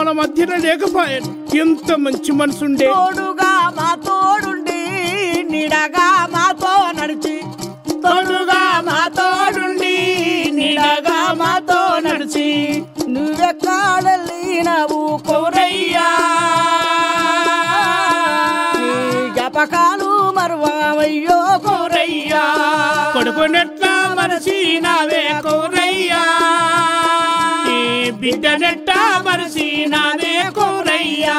మన మధ్యన లేకపోయాను ఎంత మంచి మనసుండే తోడుగా మా తోడుండి నిడగా మాతో నడిచి తోడుగా మా తోడుండి నీడగా మాతో నడిచి నువ్వెక్కడెళ్ళినవు కోరయ్యా నీ జ్ఞాపకాలు మరువయ్యో కోరయ్యా కొడుకునెట్లా మరసినావే కోరయ్యా ఈ బిడ్డనెట్లా మరసినావే కోరయ్యా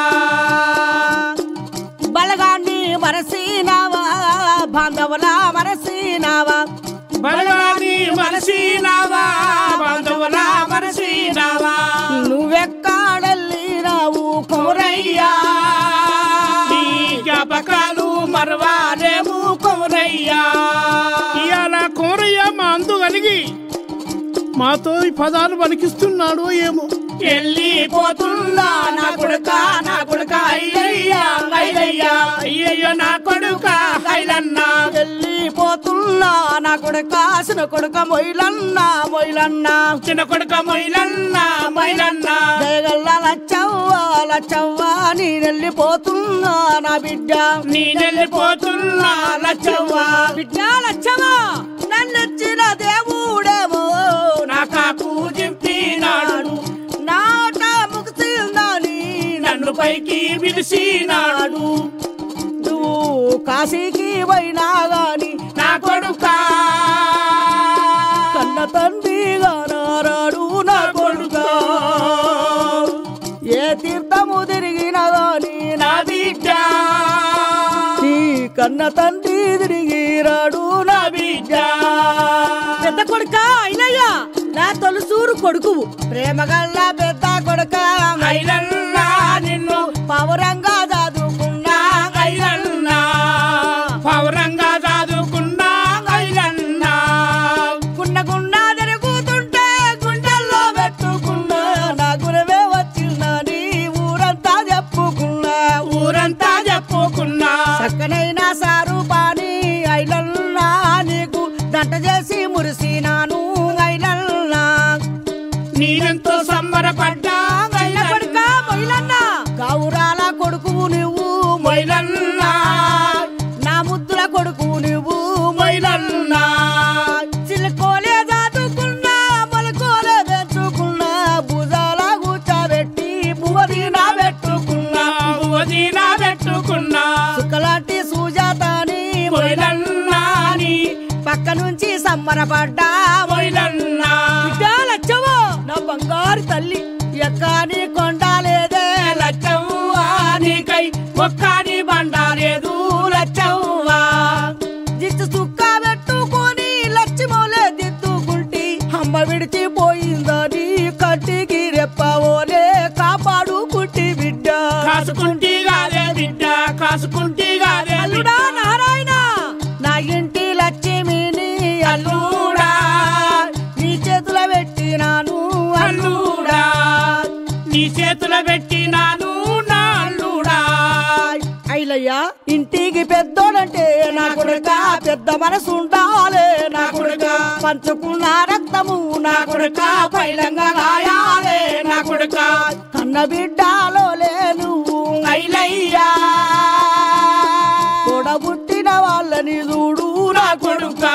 బలగాన్ని మరసినావా బాంధవుల మరసినావా బలవాని మరసినావా బాంధవుల మరసినావా నువ్వెక్కడెళ్ళినావు కోరయ్యా నీ జ్ఞాపకాలు మరవాలేము కోరయ్యా ఇవాళ కోరయ్య మా అందు కలిగి మాతో ఈ పదాలు పలికిస్తున్నాడు ఏమో వెళ్ళిపోతున్నా నా కొడుక నా కొడుక అయ్యయ్యా అయ్యయ్యా అయ్యయ్యో నా కొడుక ఐలన్నా వెళ్ళిపోతున్నా నా కొడుక చిన్న కొడుక మొయిలన్నా మొయిలన్నా చిన్న కొడుక మొయిలన్నా మైలన్నా జయగల్ల లచ్చవ్వా లచ్చవ్వా నీ వెళ్ళిపోతున్నా నా బిడ్డ నేనెళ్ళిపోతున్నా లచ్చవ్వా బిడ్డ లచ్చవా నన్నొచ్చిన దేవుడేమో నా కాకు జింపినాడు నాట ముక్తిందని నన్ను పైకి పిలిచినాడు నువ్వు కాశీకి పోయినా గాని నా కొడుక కన్న తండ్రిగా నారాడు నా కొడుక ఏ తీర్థము తిరిగినా గాని నా బిడ్డ నీ కన్న తండ్రి తిరిగి రాడు నా బిడ్డ పెద్ద కొడుక అయినయ్యా నా తొలసూరు కొడుకు ప్రేమగల్ల పెద్ద కొడుక ఐలన్నా నిన్ను పవరంగా చదువుకున్నా ఐలన్నా పౌరంగా చదువుకున్నా ఐలన్నా గుండ గుండా తిరుగుతుంటే గుండెల్లో పెట్టుకున్నా నా గురవే వచ్చిందని ఊరంతా చెప్పుకున్నా ఊరంతా చెప్పుకున్నా చక్కనైన సారు పాని ఐలన్నా నీకు దంట చేసి మురిసినాను ఐలన్నా నేనెంతో సంబరపడ్డా చిన్న కొడుక మొయిలన్నా గౌరాల కొడుకు నువ్వు మొయిలన్నా నా ముద్దుల కొడుకు నువ్వు మొయిలన్నా చిలుకోలే దాటుకున్నా మొలకోలే పెట్టుకున్నా భుజాల కూర్చోబెట్టి పువ్వదీనా పెట్టుకున్నా వదినా పెట్టుకున్నా సుక్కలాంటి సుజాతని మొయిలన్నా నీ పక్క నుంచి సంబరపడ్డా మొయిలన్నా లచ్చవో నా బంగారు తల్లి ఎక్కాని కొండాలేదే లచ్చవ్వా నీకై ఒక్కని బండాలేదు లచ్చవ్వా దిచ్చు సుక్క పెట్టుకొని లక్ష్మోలే దిద్దుకుంటి అమ్మ విడిచిపోయిందని కంటికి రెప్పవోలే కాపాడుకుంటి బిడ్డ కాసుకుంటి గారే బిడ్డ కాసుకుంటి గారే అల్లుడా నారాయణ నా ఇంటి లక్ష్మిని అల్లుడా నీ చేతుల పెట్టినాను అల్లుడా అల్లుడా నీ చేతుల పెట్టినాను నా అల్లుడా ఐలయ్యా ఇంటికి పెద్దోడంటే నా కొడుక పెద్ద మనసు ఉండాలే నా కొడుక పంచుకున్న రక్తము నా కొడుక పైలంగా గాయాలే నా కొడుక కన్న బిడ్డలో లేను ఐలయ్యా తోడబుట్టిన వాళ్ళని చూడు నా నా కొడుక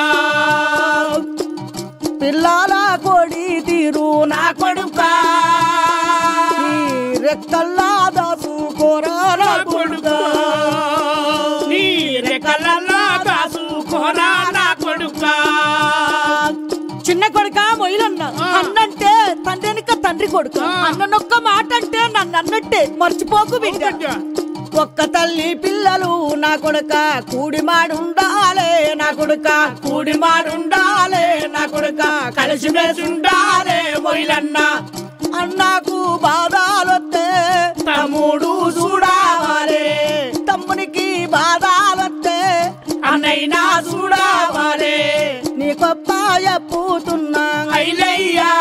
పిల్లల కొడి తీరు నా నా కొడుక ఈ రెక్కల్లా దాసుకోరా నా నా కొడుక కొడుక నీ రెక్కలల్లా దాసుకోరా నా కొడుక చిన్న కొడుక మొయిలన్న అన్నంటే తండ్రినిక తండ్రి కొడుక అన్ననొక్క మాట అంటే నన్ను అన్నట్టే మర్చిపోకు బిడ్డ ఒక్క తల్లి పిల్లలు నా కొడుక కూడి మాడుండాలే నా కొడుక కూడి మాడుండాలే నా కొడుక కలిసిమెలిసి ఉండాలే మొయిలన్న అన్నాకు బాధాలొత్తే తమ్ముడు చూడావాలే తమ్మునికి బాధాలొత్తే అన్నైనా చూడావాలే నీ గొప్ప చెప్పుతున్నా ఐలయ్యా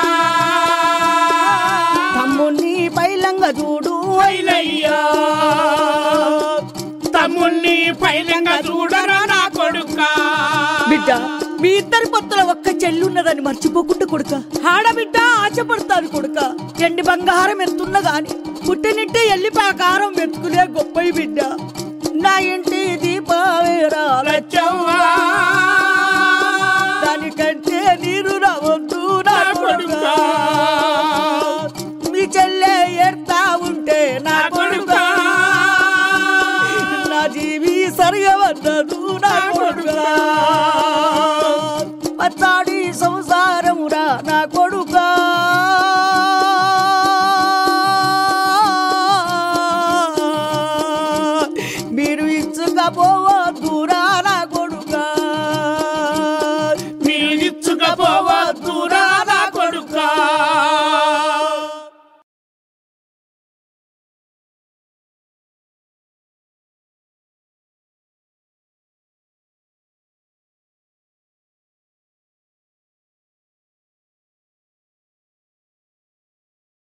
తమ్ముని పైలంగ చూడు ఐలయ్యా తమ్ముణ్ణి పైలంగా చూడరా నా కొడుక బిడ్డ మీ ఇద్దరి పొత్తుల ఒక్క చెల్లి ఉన్నదని మర్చిపోకుండా కొడుక ఆడబిడ్డ ఆశపడతాను కొడుక ఎండి బంగారం ఎంతున్న గాని పుట్టినింటి ఎల్లిపాకారం వెతుకులే గొప్పయి బిడ్డ నా ఇంటి దీపావేరా లచ్చవ్వా దానికంటే నీరు రావద్దు నా నా కొడుక కొడుకా. మీ చెల్లె ఏడ్తా ఉంటే నా నా కొడుక కొడుకా. నా జీవి సరిగా వద్దదు నా